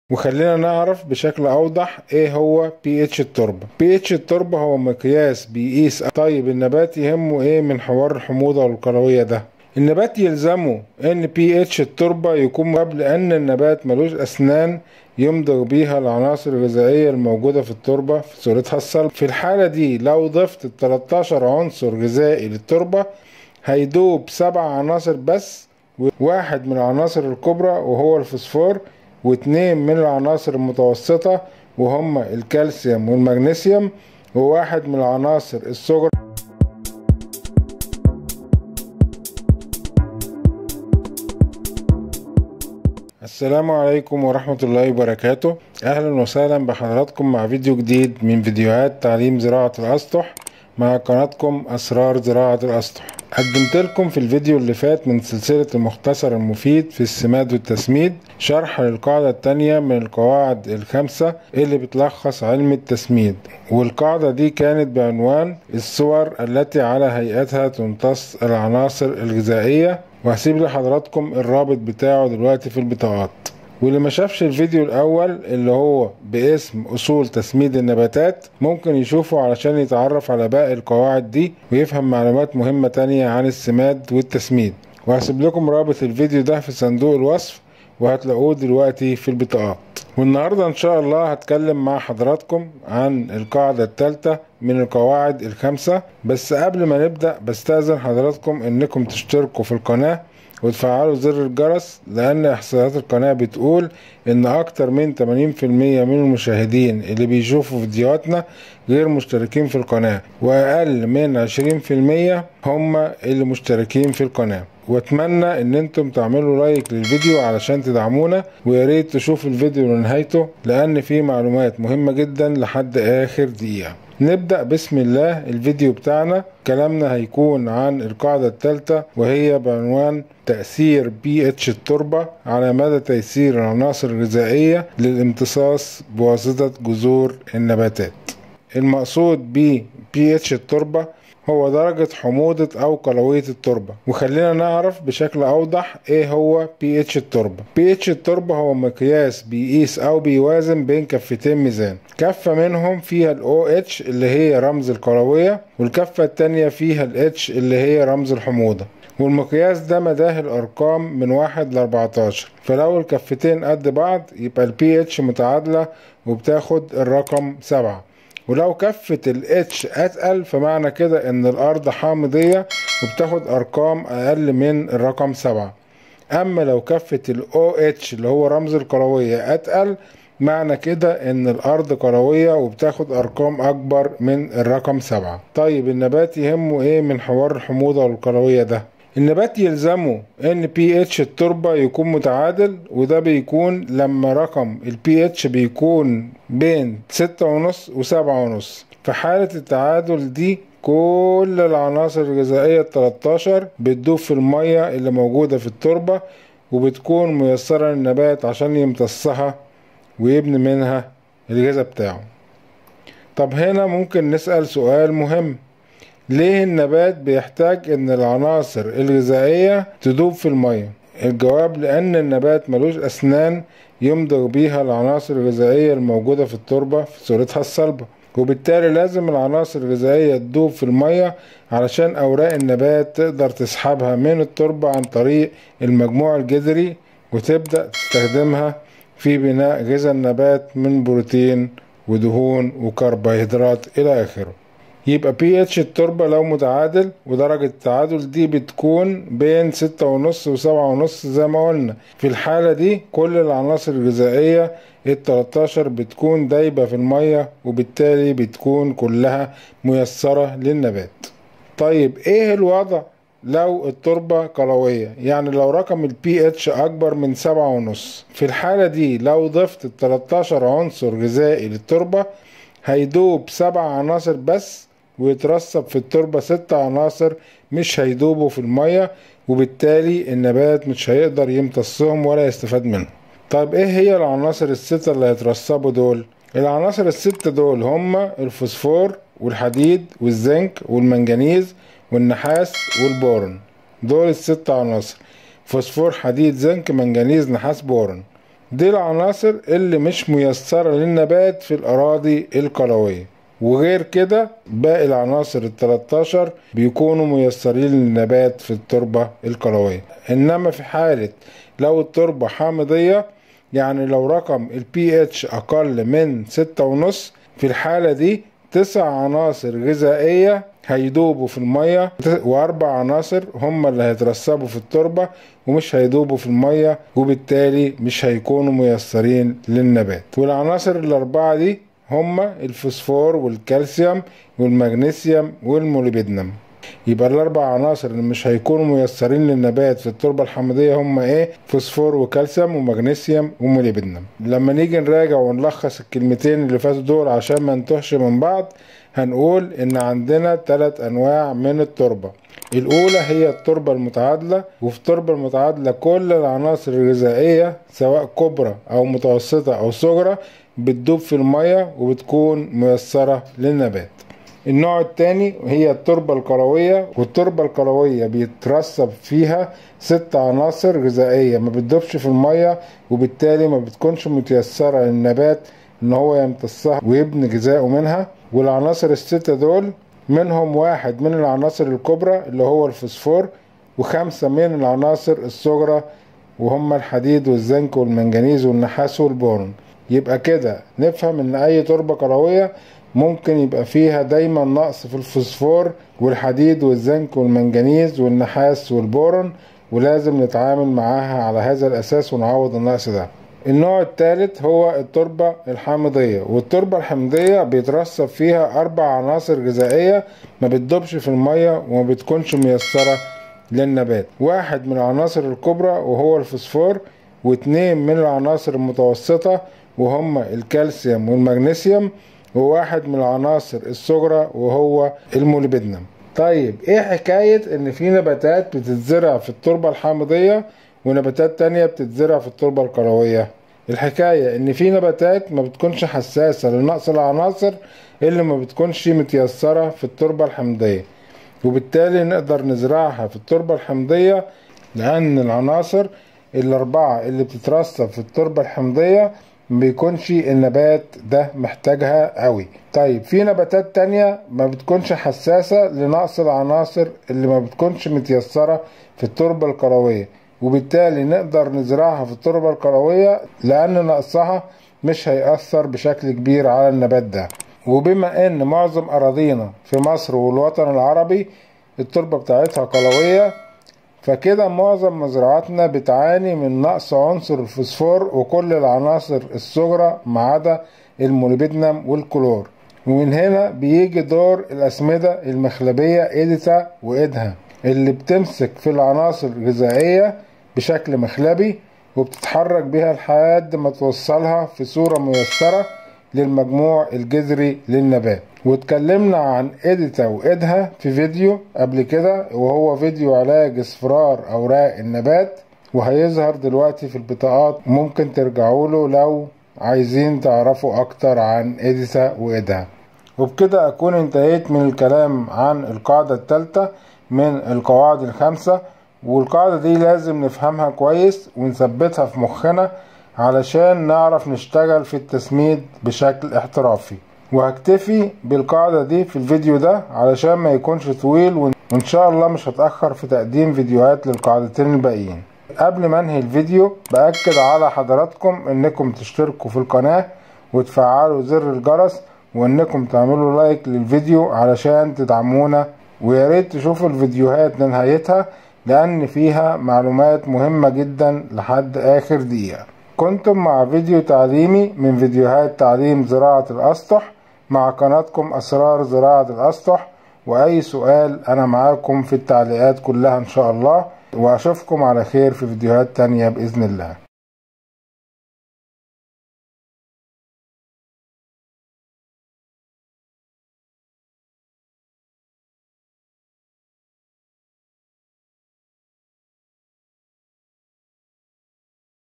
وخلينا نعرف بشكل اوضح ايه هو بي اتش التربة بي اتش التربة هو مقياس بيقيس طيب النبات يهمه ايه من حوار الحموضة والقلوية ده النبات يلزمه ان بي اتش التربة يكون قبل ان النبات ملوش اسنان يمضغ بيها العناصر الغذائية الموجودة في التربة في صورتها الصلب في الحالة دي لو ضفت 13 عنصر غذائي للتربة هيدوب سبع عناصر بس واحد من العناصر الكبرى وهو الفوسفور واثنين من العناصر المتوسطة وهما الكالسيوم والمغنيسيوم وواحد من العناصر الصغرى السلام عليكم ورحمة الله وبركاته أهلا وسهلا بحضراتكم مع فيديو جديد من فيديوهات تعليم زراعة الأسطح مع قناتكم أسرار زراعة الأسطح قدمت لكم في الفيديو اللي فات من سلسلة المختصر المفيد في السماد والتسميد شرح للقاعدة التانية من القواعد الخمسة اللي بتلخص علم التسميد والقاعدة دي كانت بعنوان الصور التي على هيئتها تمتص العناصر الغذائية وهسيب لحضراتكم الرابط بتاعه دلوقتي في البطاقات واللي ما شافش الفيديو الاول اللي هو باسم اصول تسميد النباتات ممكن يشوفه علشان يتعرف على باقي القواعد دي ويفهم معلومات مهمة تانية عن السماد والتسميد وهسيب لكم رابط الفيديو ده في صندوق الوصف وهتلاقوه دلوقتي في البطاقات والنهاردة ان شاء الله هتكلم مع حضراتكم عن القاعدة الثالثة من القواعد الخمسة بس قبل ما نبدأ بستأذن حضراتكم انكم تشتركوا في القناة وتفعلوا زر الجرس لان احصائيات القناة بتقول ان اكتر من 80% من المشاهدين اللي بيشوفوا فيديوهاتنا غير مشتركين في القناة واقل من 20% هم اللي مشتركين في القناة واتمنى ان انتم تعملوا لايك للفيديو علشان تدعمونا ويا ريت تشوفوا الفيديو لنهايته لان فيه معلومات مهمة جدا لحد اخر دقيقة نبدأ بسم الله الفيديو بتاعنا كلامنا هيكون عن القاعدة الثالثة وهي بعنوان تأثير بي اتش التربة على مدى تيسير العناصر الغذائية للامتصاص بواسطة جذور النباتات المقصود ب بي اتش التربة هو درجة حموضة أو قلوية التربة وخلينا نعرف بشكل أوضح إيه هو بي اتش التربة بي اتش التربة هو مقياس بيقيس أو بيوازن بين كفتين ميزان كفة منهم فيها ال OH اللي هي رمز القلوية والكفة التانية فيها ال H اللي هي رمز الحموضة والمقياس ده مداه الأرقام من واحد لأربعتاشر فلو الكفتين قد بعض يبقى البي اتش متعادلة وبتاخد الرقم سبعة ولو كفة ال H أتقل فمعنى كده إن الأرض حامضية وبتاخد أرقام أقل من الرقم سبعة أما لو كفة ال OH اللي هو رمز القلوية أتقل معنى كده إن الأرض قلوية وبتاخد أرقام أكبر من الرقم سبعة طيب النبات يهمه إيه من حوار الحموضة والقلوية ده النبات يلزمه ان بي اتش التربة يكون متعادل وده بيكون لما رقم البي اتش بيكون بين ستة ونص وسبعة ونص في حالة التعادل دي كل العناصر الغذائية التلاتاشر بتدوب في المية اللي موجودة في التربة وبتكون ميسرة للنبات عشان يمتصها ويبني منها الغذاء بتاعه طب هنا ممكن نسأل سؤال مهم ليه النبات بيحتاج ان العناصر الغذائية تدوب في المية الجواب لان النبات ملوش اسنان يمضغ بيها العناصر الغذائية الموجودة في التربة في صورتها الصلبة وبالتالي لازم العناصر الغذائية تدوب في المية علشان اوراق النبات تقدر تسحبها من التربة عن طريق المجموع الجذري وتبدأ تستخدمها في بناء غذاء النبات من بروتين ودهون وكربوهيدرات الى اخره يبقى بي اتش التربة لو متعادل ودرجة التعادل دي بتكون بين ستة ونص وسبعة ونص زي ما قلنا في الحالة دي كل العناصر الغذائية التلاتاشر بتكون دايبة في المية وبالتالي بتكون كلها ميسرة للنبات طيب ايه الوضع لو التربة قلوية يعني لو رقم البي اتش اكبر من سبعة ونص في الحالة دي لو ضفت التلاتاشر عنصر غذائي للتربة هيدوب سبع عناصر بس ويترسب في التربة ست عناصر مش هيدوبوا في المية وبالتالي النبات مش هيقدر يمتصهم ولا يستفاد منهم طيب ايه هي العناصر الستة اللي هيترسبوا دول العناصر الستة دول هما الفوسفور والحديد والزنك والمنجنيز والنحاس والبورون دول الست عناصر فوسفور حديد زنك منجنيز نحاس بورون دي العناصر اللي مش ميسرة للنبات في الأراضي القلوية وغير كده باقي العناصر ال 13 بيكونوا ميسرين للنبات في التربة القلوية إنما في حالة لو التربة حامضية يعني لو رقم البي اتش أقل من ستة ونص في الحالة دي تسع عناصر غذائية هيدوبوا في المية وأربع عناصر هم اللي هيترسبوا في التربة ومش هيدوبوا في المية وبالتالي مش هيكونوا ميسرين للنبات والعناصر الأربعة دي هما الفوسفور والكالسيوم والمغنيسيوم والموليبدنم يبقى الاربع عناصر اللي مش هيكونوا ميسرين للنبات في التربه الحمضيه هما ايه فوسفور وكالسيوم ومغنيسيوم وموليبدنم لما نيجي نراجع ونلخص الكلمتين اللي فاتوا دول عشان ما نتوهش من بعض هنقول ان عندنا ثلاث انواع من التربه الأولى هي التربة المتعادلة وفي التربة المتعادلة كل العناصر الغذائية سواء كبرى أو متوسطة أو صغرى بتدوب في المية وبتكون ميسرة للنبات النوع الثاني هي التربة القلوية والتربة القلوية بيترسب فيها ست عناصر غذائية ما بتدوبش في المية وبالتالي ما بتكونش متيسرة للنبات ان هو يمتصها ويبني غذائه منها والعناصر الستة دول منهم واحد من العناصر الكبرى اللي هو الفوسفور وخمسة من العناصر الصغرى وهم الحديد والزنك والمنجنيز والنحاس والبورون يبقى كده نفهم ان اي تربة قلوية ممكن يبقى فيها دايما نقص في الفوسفور والحديد والزنك والمنجنيز والنحاس والبورون ولازم نتعامل معاها على هذا الاساس ونعوض النقص ده النوع الثالث هو التربة الحامضية والتربة الحامضية بيترسب فيها أربع عناصر غذائية ما بتدوبش في المية وما بتكونش ميسرة للنبات واحد من العناصر الكبرى وهو الفوسفور واثنين من العناصر المتوسطة وهم الكالسيوم والمغنيسيوم وواحد من العناصر الصغرى وهو الموليبدنم طيب ايه حكاية ان في نباتات بتتزرع في التربة الحامضية ونباتات تانية بتتزرع في التربة القلوية الحكاية ان في نباتات ما بتكونش حساسة لنقص العناصر اللي ما بتكونش متيسرة في التربة الحمضية وبالتالي نقدر نزرعها في التربة الحمضية لأن العناصر الأربعة اللي بتترسب في التربة الحمضية بيكونش النبات ده محتاجها قوي طيب في نباتات تانية ما بتكونش حساسة لنقص العناصر اللي ما بتكونش متيسرة في التربة القلوية وبالتالي نقدر نزرعها في التربة القلوية لأن نقصها مش هيأثر بشكل كبير على النبات ده وبما ان معظم اراضينا في مصر والوطن العربي التربة بتاعتها قلوية فكده معظم مزرعاتنا بتعاني من نقص عنصر الفوسفور وكل العناصر الصغرى ما عدا الموليبدنم والكلور ومن هنا بيجي دور الأسمدة المخلبية إيديتا وإيدها اللي بتمسك في العناصر الغذائية بشكل مخلبي وبتتحرك بيها لحد ما توصلها في صورة ميسرة للمجموع الجذري للنبات واتكلمنا عن إيديتا وإيدها في فيديو قبل كده وهو فيديو علاج اصفرار أوراق النبات وهيظهر دلوقتي في البطاقات ممكن ترجعوا له لو عايزين تعرفوا أكتر عن إيديتا وإيدها وبكده أكون انتهيت من الكلام عن القاعدة الثالثة من القواعد الخمسة والقاعدة دي لازم نفهمها كويس ونثبتها في مخنا علشان نعرف نشتغل في التسميد بشكل احترافي وهكتفي بالقاعدة دي في الفيديو ده علشان ما يكونش طويل وان شاء الله مش هتأخر في تقديم فيديوهات للقاعدتين الباقيين قبل ما انهي الفيديو بأكد على حضراتكم انكم تشتركوا في القناة وتفعلوا زر الجرس وانكم تعملوا لايك للفيديو علشان تدعمونا وياريت تشوفوا الفيديوهات لنهايتها لان فيها معلومات مهمة جدا لحد اخر دقيقة كنتم مع فيديو تعليمي من فيديوهات تعليم زراعة الأسطح مع قناتكم أسرار زراعة الأسطح وأي سؤال أنا معاكم في التعليقات كلها إن شاء الله وأشوفكم على خير في فيديوهات تانية بإذن الله